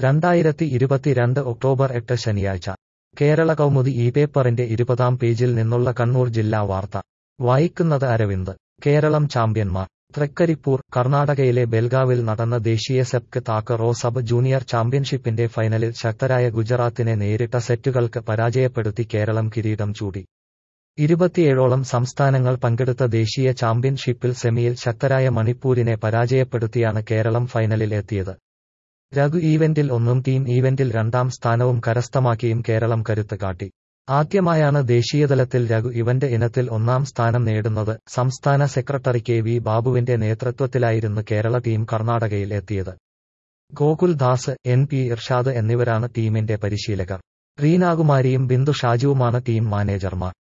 രണ്ടായിരത്തി ഇരുപത്തിരണ്ട് ഒക്ടോബർ എട്ട് ശനിയാഴ്ച കേരള കൗമുദി ഈ പേപ്പറിന്റെ ഇരുപതാം പേജിൽ നിന്നുള്ള കണ്ണൂർ ജില്ലാ വാർത്ത വായിക്കുന്നത് അരവിന്ദ് കേരളം ചാമ്പ്യന്മാർ തൃക്കരിപ്പൂർ കർണാടകയിലെ ബെൽഗാവിൽ നടന്ന ദേശീയ സെപ്ക് താക്കറോ സബ് ജൂനിയർ ചാമ്പ്യൻഷിപ്പിന്റെ ഫൈനലിൽ ശക്തരായ ഗുജറാത്തിനെ നേരിട്ട സെറ്റുകൾക്ക് പരാജയപ്പെടുത്തി കേരളം കിരീടം ചൂടി ഇരുപത്തിയേഴോളം സംസ്ഥാനങ്ങൾ പങ്കെടുത്ത ദേശീയ ചാമ്പ്യൻഷിപ്പിൽ സെമിയിൽ ശക്തരായ മണിപ്പൂരിനെ പരാജയപ്പെടുത്തിയാണ് കേരളം ഫൈനലിൽ എത്തിയത് രഘു ഈവന്റിൽ ഒന്നും ടീം ഈവന്റിൽ രണ്ടാം സ്ഥാനവും കരസ്ഥമാക്കിയും കേരളം കരുത്ത് കാട്ടി ആദ്യമായാണ് ദേശീയതലത്തിൽ രഘു ഇവന്റ് ഇനത്തിൽ ഒന്നാം സ്ഥാനം നേടുന്നത് സംസ്ഥാന സെക്രട്ടറി കെ വി ബാബുവിന്റെ നേതൃത്വത്തിലായിരുന്നു കേരള ടീം കർണാടകയിൽ എത്തിയത് ഗോകുൽ ദാസ് എൻ പി ഇർഷാദ് എന്നിവരാണ് ടീമിന്റെ പരിശീലകർ റീനാകുമാരിയും ബിന്ദു ഷാജുവുമാണ് ടീം മാനേജർമാർ